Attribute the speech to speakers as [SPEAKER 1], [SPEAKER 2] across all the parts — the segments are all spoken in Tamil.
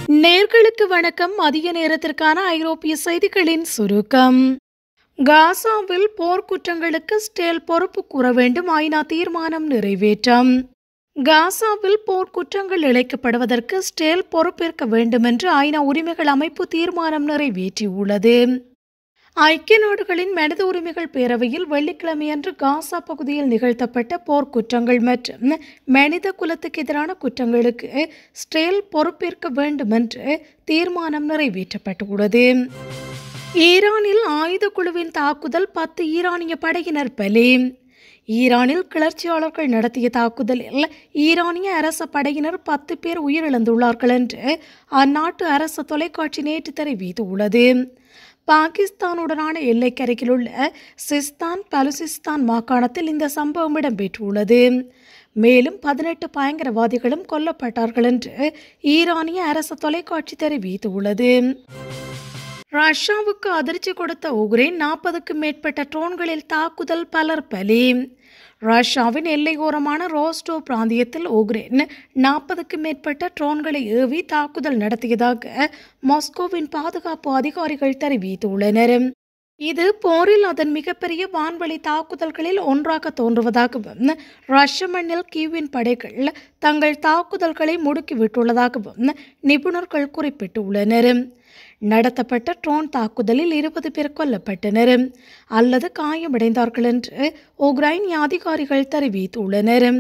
[SPEAKER 1] நேர்களுக்கு வணக்கம் மதிய நேரத்திற்கான ஐரோப்பிய செய்திகளின் சுருக்கம் காசாவில் போர்க்குற்றங்களுக்கு ஸ்டேல் பொறுப்பு கூற வேண்டும் ஐநா தீர்மானம் நிறைவேற்றம் காசாவில் போர்க்குற்றங்கள் இழைக்கப்படுவதற்கு ஸ்டேல் பொறுப்பேற்க வேண்டும் என்று ஐநா உரிமைகள் அமைப்பு தீர்மானம் நிறைவேற்றியுள்ளது ஐக்கிய நாடுகளின் மனித உரிமைகள் பேரவையில் வெள்ளிக்கிழமையன்று காசா பகுதியில் நிகழ்த்தப்பட்ட போர்க்குற்றங்கள் மற்றும் மனித குலத்துக்கு எதிரான குற்றங்களுக்கு ஸ்டேல் பொறுப்பேற்க வேண்டும் என்று தீர்மானம் நிறைவேற்றப்பட்டுள்ளது ஈரானில் ஆயுத குழுவின் தாக்குதல் பத்து ஈரானிய படையினர் பலி ஈரானில் கிளர்ச்சியாளர்கள் நடத்திய தாக்குதலில் ஈரானிய அரச படையினர் பத்து பேர் உயிரிழந்துள்ளார்கள் என்று அந்நாட்டு அரசு தொலைக்காட்சி நேற்று தெரிவித்துள்ளது பாகிஸ்தானுடனான எல்லைக்கரையில் உள்ள சிஸ்தான் பலுசிஸ்தான் மாகாணத்தில் இந்த சம்பவம் இடம்பெற்றுள்ளது மேலும் பதினெட்டு பயங்கரவாதிகளும் கொல்லப்பட்டார்கள் என்று ஈரானிய அரசு தொலைக்காட்சி தெரிவித்துள்ளது ரஷ்யாவுக்கு அதிர்ச்சி கொடுத்த உக்ரைன் நாற்பதுக்கும் மேற்பட்ட ட்ரோன்களில் தாக்குதல் பலர் பலி ரஷ்யாவின் எல்லையோரமான ரோஸ்டோ பிராந்தியத்தில் உக்ரைன் நாற்பதுக்கும் மேற்பட்ட ட்ரோன்களை ஏவி தாக்குதல் நடத்தியதாக மாஸ்கோவின் பாதுகாப்பு அதிகாரிகள் தெரிவித்துள்ளனர் இது போரில் அதன் மிகப்பெரிய வான்வழி தாக்குதல்களில் ஒன்றாக தோன்றுவதாகவும் ரஷ்ய மண்ணில் கீவின் படைகள் தங்கள் தாக்குதல்களை முடுக்கிவிட்டுள்ளதாகவும் நிபுணர்கள் குறிப்பிட்டுள்ளனர் நடத்தப்பட்ட ட்ரோன் தாக்குதலில் இருபது பேர் கொல்லப்பட்டனர் அல்லது காயமடைந்தார்கள் என்று உக்ரைனிய அதிகாரிகள் தெரிவித்துள்ளனர்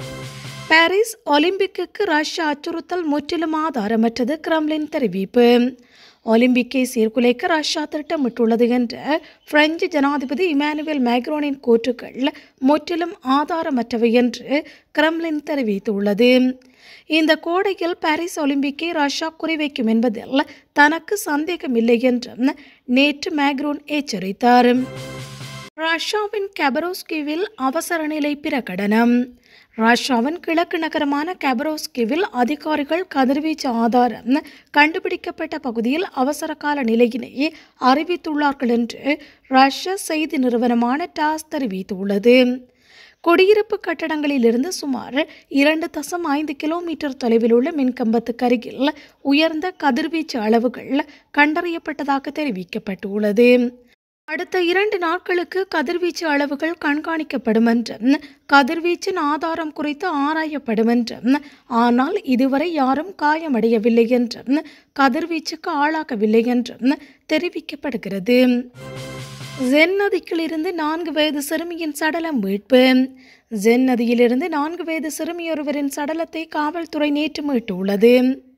[SPEAKER 1] பாரிஸ் ஒலிம்பிக்கு ரஷ்யா அச்சுறுத்தல் முற்றிலும் ஆதாரமற்றது கிரெம்லின் தெரிவிப்பு ஒலிம்பிக்கை சீர்குலைக்க ரஷ்யா திட்டமிட்டுள்ளது என்ற பிரெஞ்சு ஜனாதிபதி இமானுவேல் மேக்ரோனின் கூற்றுக்கள் முற்றிலும் ஆதாரமற்றவை என்று கிரெம்லின் தெரிவித்துள்ளது இந்த கோடையில் பாரிஸ் ஒலிம்பிக்கை ரஷ்யா குறிவைக்கும் என்பதில் தனக்கு சந்தேகமில்லை என்றும் நேற்று மேக்ரோன் எச்சரித்தார் ரஷ்யாவின் கெபரோஸ்கிவில் அவசர நிலை பிரகடனம் ரஷ்யாவின் கிழக்கு நகரமான கெபரோஸ்கிவில் அதிகாரிகள் கதிர்வீச்சு ஆதாரம் கண்டுபிடிக்கப்பட்ட பகுதியில் அவசர கால நிலையினை அறிவித்துள்ளார்கள் என்று ரஷ்ய செய்தி நிறுவனமான டாஸ் தெரிவித்துள்ளது குடியிருப்பு கட்டடங்களிலிருந்து சுமார் இரண்டு தசம் ஐந்து கிலோமீட்டர் தொலைவில் உள்ள மின்கம்பத்துக்கு அருகில் உயர்ந்த கதிர்வீச்சு அளவுகள் கண்டறியப்பட்டதாக தெரிவிக்கப்பட்டுள்ளது அடுத்த இரண்டு நாட்களுக்கு கதிர்வீச்சு அளவுகள் கண்காணிக்கப்படும் என்றும் கதிர்வீச்சின் ஆதாரம் குறித்து ஆராயப்படும் என்றும் ஆனால் இதுவரை யாரும் காயமடையவில்லை என்றும் கதிர்வீச்சுக்கு ஆளாகவில்லை என்றும் தெரிவிக்கப்படுகிறது ஜென் நதிக்கிலிருந்து நான்கு வயது சிறுமியின் சடலம் மீட்பு ஜென் நதியிலிருந்து நான்கு வயது சிறுமியொருவரின் சடலத்தை காவல்துறை நேற்று மீட்டுள்ளது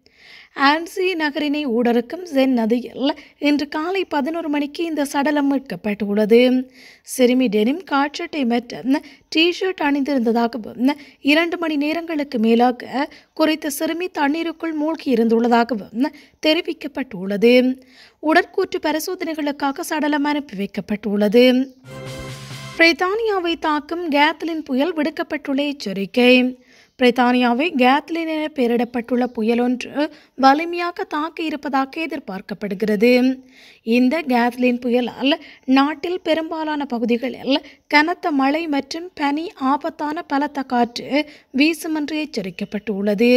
[SPEAKER 1] ஆன்சி நகரினை ஊடறுக்கும் ஜென் நதியில் இன்று காலை பதினோரு மணிக்கு இந்த சடலம் மீட்கப்பட்டுள்ளது சிறுமி டெனிம் காட்சட்டை மற்றும் டி ஷர்ட் அணிந்திருந்ததாகவும் இரண்டு மணி நேரங்களுக்கு மேலாக குறித்த சிறுமி தண்ணீருக்குள் மூழ்கி இருந்துள்ளதாகவும் தெரிவிக்கப்பட்டுள்ளது உடற்கூற்று பரிசோதனைகளுக்காக சடலம் அனுப்பி வைக்கப்பட்டுள்ளது பிரித்தானியாவை தாக்கும் கேத்லின் புயல் விடுக்கப்பட்டுள்ள எச்சரிக்கை பிரித்தானியாவை கேத்லின் என பெயரிடப்பட்டுள்ள புயல் ஒன்று வலிமையாக தாக்க இருப்பதாக எதிர்பார்க்கப்படுகிறது இந்த கேத்லின் புயலால் நாட்டில் பெரும்பாலான பகுதிகளில் கனத்த மழை மற்றும் பனி ஆபத்தான பலத்த காற்று வீசும் என்று எச்சரிக்கப்பட்டுள்ளது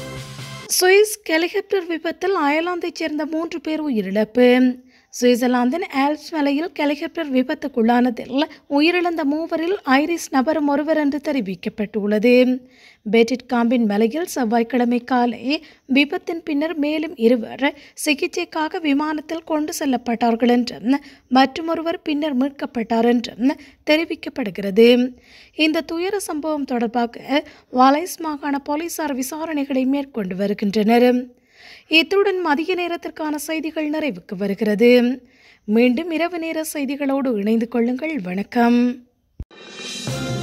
[SPEAKER 1] சுவிஸ் ஹெலிகாப்டர் விபத்தில் அயர்லாந்தைச் சேர்ந்த மூன்று பேர் உயிரிழப்பு சுவிட்சர்லாந்தின் ஆல்ப்ஸ் மலையில் ஹெலிகாப்டர் விபத்துக்குள்ளானதில் உயிரிழந்த மூவரில் ஐரிஸ் நபரும் ஒருவர் என்று தெரிவிக்கப்பட்டுள்ளது பெட்டிட் காம்பின் மலையில் செவ்வாய்க்கிழமை காலை விபத்தின் பின்னர் மேலும் இருவர் சிகிச்சைக்காக விமானத்தில் கொண்டு செல்லப்பட்டார்கள் என்றும் மற்றொருவர் பின்னர் மீட்கப்பட்டார் என்றும் தெரிவிக்கப்படுகிறது இந்த துயர சம்பவம் தொடர்பாக வாலைஸ் மாகாண போலீசார் விசாரணைகளை மேற்கொண்டு வருகின்றனர் இத்துடன் மதிய நேரத்திற்கான செய்திகள் நிறைவுக்கு வருகிறது மீண்டும் இரவு நேர செய்திகளோடு இணைந்து கொள்ளுங்கள் வணக்கம்